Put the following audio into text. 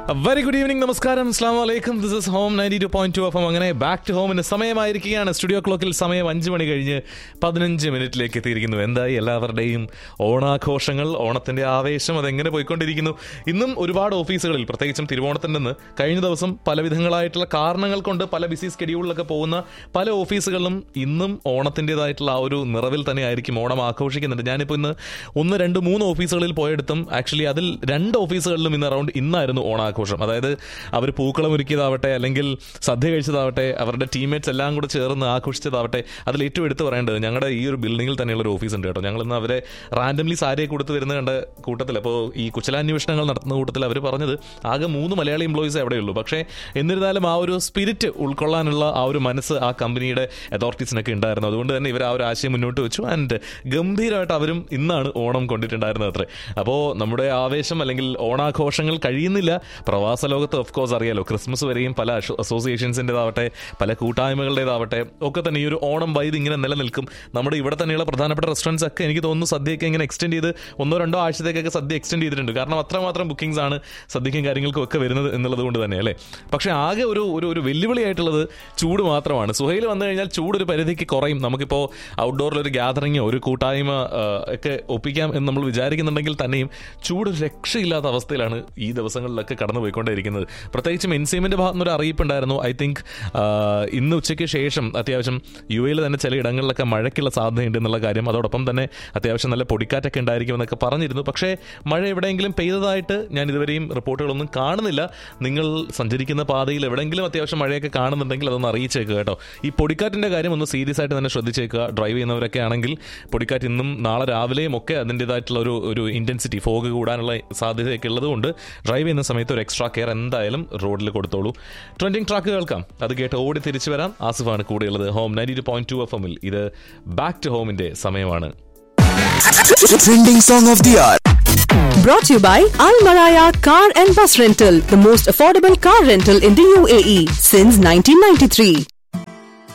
Very good evening നമസ്കാരം അസ്ലാം വലൈക്കും this is home ninety two point two F അങ്ങനെ ബാക്ക് ടു ഹോമിന് സമയമായിരിക്കുകയാണ് സ്റ്റുഡിയോ ക്ലോക്കിൽ സമയം അഞ്ച് മണി കഴിഞ്ഞ് പതിനഞ്ച് മിനിറ്റിലേക്ക് എത്തിയിരിക്കുന്നു എന്തായി എല്ലാവരുടെയും ഓണാഘോഷങ്ങൾ ഓണത്തിന്റെ ആവേശം അതെങ്ങനെ പോയിക്കൊണ്ടിരിക്കുന്നു ഇന്നും ഒരുപാട് ഓഫീസുകളിൽ പ്രത്യേകിച്ചും തിരുവോണത്തിൻ്റെ നിന്ന് കഴിഞ്ഞ ദിവസം പല വിധങ്ങളായിട്ടുള്ള കാരണങ്ങൾ കൊണ്ട് പല ബിസി സ്കെഡ്യൂളിലൊക്കെ പോകുന്ന പല ഓഫീസുകളിലും ഇന്നും ഓണത്തിൻ്റെതായിട്ടുള്ള ആ ഒരു നിറവിൽ തന്നെ ആയിരിക്കും ഓണം ആഘോഷിക്കുന്നുണ്ട് ഞാനിപ്പോൾ ഇന്ന് ഒന്ന് രണ്ട് മൂന്ന് ഓഫീസുകളിൽ പോയെടുത്തും ആക്ച്വലി അതിൽ രണ്ട് ഓഫീസുകളിലും ഇന്ന് അറൗണ്ട് ഇന്നായിരുന്നു ഓണാഘോഷം അതായത് അവർ പൂക്കളം ഒരുക്കിയതാവട്ടെ അല്ലെങ്കിൽ സദ്യ കഴിച്ചതാവട്ടെ അവരുടെ ടീംമേറ്റ്സ് എല്ലാം കൂടെ ചേർന്ന് ആഘോഷിച്ചതാവട്ടെ അതിൽ ഏറ്റവും എടുത്തു പറയേണ്ടത് ഞങ്ങളുടെ ഈ ഒരു ബിൽഡിങ്ങിൽ തന്നെയുള്ള ഒരു ഓഫീസ് ഉണ്ട് കേട്ടോ ഞങ്ങൾ ഇന്ന് അവരെ റാൻഡംലി സാരിയെ കൊടുത്ത് വരുന്ന കണ്ട കൂട്ടത്തിൽ അപ്പോൾ ഈ കുശലാന്വേഷണങ്ങൾ നടത്തുന്ന കൂട്ടത്തിൽ അവർ പറഞ്ഞത് ആകെ മൂന്ന് മലയാളി എംപ്ലോയീസ് എവിടെയുള്ളൂ പക്ഷേ എന്നിരുന്നാലും ആ ഒരു സ്പിരിറ്റ് ഉൾക്കൊള്ളാനുള്ള ആ ഒരു മനസ്സ് ആ കമ്പനിയുടെ അതോറിറ്റീസിനൊക്കെ ഉണ്ടായിരുന്നു അതുകൊണ്ട് തന്നെ ഇവർ ആ ഒരു ആശയം മുന്നോട്ട് വെച്ചു ആൻഡ് ഗംഭീരമായിട്ട് അവരും ഇന്നാണ് ഓണം കൊണ്ടിട്ടുണ്ടായിരുന്നത് അത്രേ അപ്പോൾ നമ്മുടെ ആവേശം അല്ലെങ്കിൽ ഓണാഘോഷങ്ങൾ കഴിയുന്നില്ല പ്രവാസ ലോകത്ത് ഓഫ് കോഴ്സ് അറിയാലോ ക്രിസ്മസ് വരെയും പല അസോസിയേഷൻസിൻ്റെതാവട്ടെ പല കൂട്ടായ്മകളുടേതാവട്ടെ ഒക്കെ തന്നെ ഈ ഒരു ഓണം വൈദ് ഇങ്ങനെ നിലനിൽക്കും നമ്മുടെ ഇവിടെ തന്നെയുള്ള പ്രധാനപ്പെട്ട റെസ്റ്റോറൻറ്റ്സ് ഒക്കെ എനിക്ക് തോന്നുന്നു സദ്യയൊക്കെ ഇങ്ങനെ എക്സ്റ്റെൻഡ് ചെയ്ത് ഒന്നോ രണ്ടോ ആഴ്ചത്തേക്കൊക്കെ സദ്യ എക്സ്റ്റെൻഡ് ചെയ്തിട്ടുണ്ട് കാരണം അത്രമാത്രം ബുക്കിംഗ്സ് ആണ് സദ്യക്കും കാര്യങ്ങൾക്കും ഒക്കെ വരുന്നത് എന്നുള്ളത് കൊണ്ട് തന്നെ അല്ലേ പക്ഷേ ആകെ ഒരു ഒരു ഒരു വെല്ലുവിളിയായിട്ടുള്ളത് ചൂട് മാത്രമാണ് സുഹൈൽ വന്നു കഴിഞ്ഞാൽ ചൂട് ഒരു പരിധിക്ക് കുറയും നമുക്കിപ്പോൾ ഔട്ട്ഡോറിൽ ഒരു ഗ്യാതറിങ്ങോ ഒരു കൂട്ടായ്മ ആ, ഒക്കെ ഒപ്പിക്കാം എന്ന് നമ്മൾ വിചാരിക്കുന്നുണ്ടെങ്കിൽ തന്നെയും ചൂട് ഒരു രക്ഷയില്ലാത്ത അവസ്ഥയിലാണ് ഈ ദിവസങ്ങളിലൊക്കെ കടന്നു പോയിക്കൊണ്ടേയിരിക്കുന്നത് പ്രത്യേകിച്ചും എൻസിഎമ്മിന്റെ ഭാഗത്തുനിന്ന് ഒരു അറിയിപ്പുണ്ടായിരുന്നു ഐ തിങ്ക് ഇന്ന് ഉച്ചയ്ക്ക് ശേഷം അത്യാവശ്യം യു എയിൽ തന്നെ ചില ഇടങ്ങളിലൊക്കെ മഴയ്ക്കുള്ള സാധ്യതയുണ്ട് എന്നുള്ള കാര്യം അതോടൊപ്പം തന്നെ അത്യാവശ്യം നല്ല പൊടിക്കാറ്റൊക്കെ ഉണ്ടായിരിക്കുമെന്നൊക്കെ പറഞ്ഞിരുന്നു പക്ഷേ മഴ എവിടെയെങ്കിലും പെയ്തതായിട്ട് ഞാൻ ഇതുവരെയും റിപ്പോർട്ടുകളൊന്നും കാണുന്നില്ല നിങ്ങൾ സഞ്ചരിക്കുന്ന പാതയിൽ എവിടെയെങ്കിലും അത്യാവശ്യം മഴയൊക്കെ കാണുന്നുണ്ടെങ്കിൽ അതൊന്ന് അറിയിച്ചേക്കുക കേട്ടോ ഈ പൊടിക്കാറ്റിന്റെ കാര്യം ഒന്ന് സീരിയസ് ആയിട്ട് തന്നെ ശ്രദ്ധിച്ചേക്കുക ഡ്രൈവ് ചെയ്യുന്നവരൊക്കെ ആണെങ്കിൽ പൊടിക്കാറ്റ് ഇന്നും നാളെ രാവിലെയും ഒക്കെ അതിൻ്റെതായിട്ടുള്ള ഒരു ഒരു ഇന്റൻസിറ്റി ഫോഗ് കൂടാനുള്ള സാധ്യതയൊക്കെ ഉള്ളതുകൊണ്ട് ഡ്രൈവ് ചെയ്യുന്ന സമയത്ത് ഒരു എക്സ്ട്രാ കെയർ എന്തായാലും റോഡിൽ കൊടുത്തോളൂ ട്രെൻഡിങ് ട്രാക്ക് കേൾക്കാം അത് കേട്ട് ഓടി തിരിച്ചു വരാം ആസിഫാണ് കൂടെയുള്ളത് home ninety two point two F എമ്മിൽ ഇത് ബാക്ക് ടു ഹോമിന്റെ സമയമാണ് Trending song of the hour. Brought to you by Al Maraya Car and Bus Rental, the most affordable car rental in the UAE since 1993.